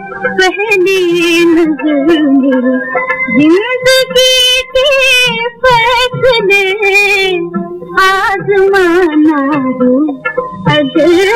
पहली नजर मेरी जिंदगी के फैसले आजमाना हो अगर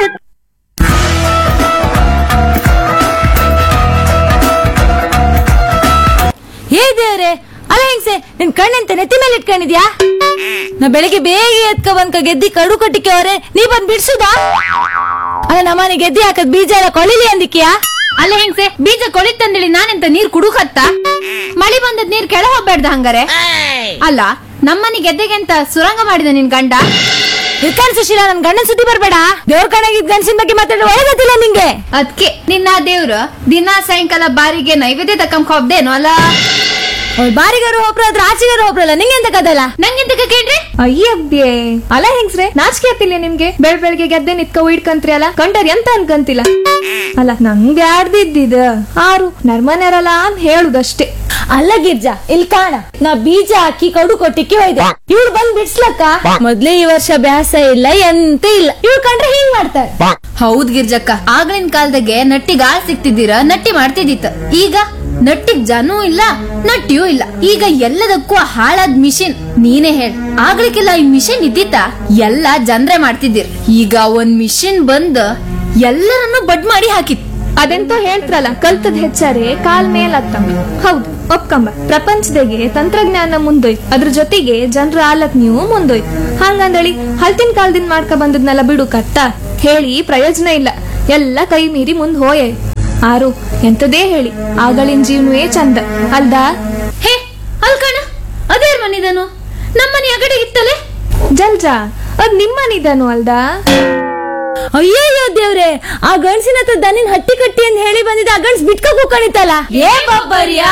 ಏ ದೇವ್ರೆ ಅಲ್ಲ ಹೆಂಗ್ಸೆ ನಿನ್ ಕಣ್ಣಂತ ನೆತ್ತಿ ಮೇಲೆ ಇಟ್ಕೊಂಡಿದ್ಯಾ ನಾ ಬೆಳಿಗ್ಗೆ ಬೇಗ ಎತ್ಕ ಬಂದ್ಕ ಗೆದ್ದಿ ಕಡು ಕಟ್ಟಿಕೆ ಅವ್ರೆ ನೀ ಬಂದ್ ಬಿಡ್ಸುದಾ ಅಲ್ಲ ನಮ್ಮನೆ ಗೆದ್ದಿ ಹಾಕದ್ ಬೀಜ ಎಲ್ಲ ಕೊಳಿಲಿ ಅಂದಿಕ್ಯಾ ಅಲ್ಲ ಹೆಂಗ್ಸೆ ಬೀಜ ಕೊಳಿತಂದೇಳಿ ನಾನೆಂತ ನೀರ್ ಕುಡುಕತ್ತ ಮಳಿ ಬಂದದ್ ನೀರ್ ಕೆಳ ಹೋಗ್ಬೇಡ್ದ ಹಂಗಾರೆ ಅಲ್ಲ ನಮ್ಮನೆ ಗೆದ್ದೆಗೆ ಅಂತ ಸುರಂಗ ಮಾಡಿದ ನಿನ್ ಗಂಡ ಇರ್ಕಾನ್ ಸುಶೀಲ ನನ್ ಗಂಡನ್ ಸುದ್ದಿ ಬರ್ಬೇಡ ದೇವ್ರ ಕಣಗಿದ್ ಗಂಡಸಿನ ಬಗ್ಗೆ ಮಾತಾಡೋ ಒಳಗತ್ತಿಲ್ಲ ನಿಂಗೆ ಅದ್ಕೆ ನಿನ್ನ ದೇವ್ರು ದಿನ ಸಾಯಂಕಾಲ ಬಾರಿಗೆ ನೈವೇದ್ಯ ತಕ್ಕಂಕ ಹೋಗ್ದೇನೋ ಅಲ್ಲ ಅವ್ಳ್ ಬಾರಿಗಾರು ಒಬ್ರು ಆದ್ರೆ ಆಚೆಗಾರು ಒಬ್ರಲ್ಲ ನಿಂಗೆ ಎಂತ ಕದಲ್ಲ ನಂಗೆಂತ ಕೇಳ್ರಿ ಅಯ್ಯಬ್ಯೆ ಅಲ್ಲ ಹೆಂಗ್ಸ್ರೆ ನಾಚಿಕೆ ಆತಿಲ್ಲ ನಿಮ್ಗೆ ಬೆಳ್ ಬೆಳಗ್ಗೆ ಗೆದ್ದೆ ನಿತ್ಕ ಇಡ್ಕಂತ್ರಿ ಅಲ್ಲ ಕಂಡರ್ ಎಂತ ಅನ್ಕಂತಿಲ್ಲ ಅಲ್ಲ ನಂಗೆ ಆಡ್ದಿದ್ದಿದ ಆರು ನರ್ಮನೆರಲ್ಲ ಅಂತ ಹೇಳುದಷ್ಟೇ ಅಲ್ಲ ಗಿರ್ಜಾ ಇಲ್ಲಿ ಕಾಣ ನಾ ಬೀಜ ಹಾಕಿ ಕಡು ಕೊಟ್ಟಿಕ್ಕೆ ಹೋಯ್ದೆ ಇವ್ಳು ಬಂದ್ ಬಿಡ್ಸ್ಲಕ್ಕ ಮೊದ್ಲೇ ಈ ವರ್ಷ ಬ್ಯಾಸ ಇಲ್ಲ ಎಂತ ಇಲ್ಲ ಇವ್ಳು ಕಂಡ್ರೆ ಹಿಂಗ್ ಮಾಡ್ತಾರೆ ಹೌದ್ ಗಿರ್ಜಕ್ಕ ಆಗ್ಲಿನ ಕಾಲದಾಗೆ ನಟ್ಟಿಗ್ ಆಳ್ ಸಿಕ್ತಿದ್ದೀರ ನಟ್ಟಿ ಮಾಡ್ತಿದ್ದಿತ್ತ ಈಗ ನಟ್ಟಿಗ್ ಜನೂ ಇಲ್ಲ ನಟ್ಟಿಯೂ ಇಲ್ಲ ಈಗ ಎಲ್ಲದಕ್ಕೂ ಹಾಳಾದ್ ಮಿಷಿನ್ ನೀನೇ ಹೇಳ್ ಆಗ್ಲಿಕ್ಕೆಲ್ಲ ಈ ಮಿಷಿನ್ ಇದ್ದಿತ್ತ ಎಲ್ಲ ಜನ್ರೆ ಮಾಡ್ತಿದ್ದೀರ್ ಈಗ ಒಂದ್ ಮಿಷಿನ್ ಬಂದ್ ಎಲ್ಲರನ್ನು ಬಡ್ ಮಾಡಿ ಹಾಕಿತ್ ಅದೆಂತೋ ಹೇಳ್ತಾರಲ್ಲ ಕಲ್ತದ್ ಹೆಚ್ಚಾರೆ ಕಾಲ್ ಮೇಲ್ ಹತ್ತಂಬ ಹೌದು ಒಪ್ಕಂಬ ಪ್ರಪಂಚದಾಗೆ ತಂತ್ರಜ್ಞಾನ ಮುಂದೋಯ್ತು ಅದ್ರ ಜೊತೆಗೆ ಜನರ ಆಲಕ್ ನೀವು ಮುಂದೋಯ್ತು ಹಂಗಂದಳಿ ಹಲ್ತಿನ ಕಾಲದಿಂದ ಮಾಡ್ಕ ಬಂದದ್ನೆಲ್ಲ ಬಿಡು ಕತ್ತ ಹೇಳಿ ಪ್ರಯೋಜನ ಇಲ್ಲ ಎಲ್ಲ ಕೈ ಮೀರಿ ಮುಂದ್ ಹೋಯೆ ಆರು ಎಂತದೇ ಹೇಳಿ ಆಗಳಿನ ಜೀವನವೇ ಚಂದ ಅಲ್ದಾ ಹೇ ಅಲ್ಕಣ ಅದೇ ಮನಿದನು ನಮ್ಮನೆ ಅಗಡೆ ಇತ್ತಲೆ ಜಲ್ಜಾ ಅದ್ ನಿಮ್ಮನಿದನು ಅಲ್ದಾ ಅಯ್ಯಯ್ಯೋ ದೇವ್ರೆ ಆ ಗಂಡ್ಸಿನ ಹತ್ರ ದನಿನ್ ಹಟ್ಟಿ ಕಟ್ಟಿ ಅಂತ ಹೇಳಿ ಬಂದಿದ್ದ ಆ ಗಂಡ್ಸ್ ಬಿಟ್ಕ ಕೂಕಣಿತಲ್ಲ ಏ ಬಬ್ಬರಿಯಾ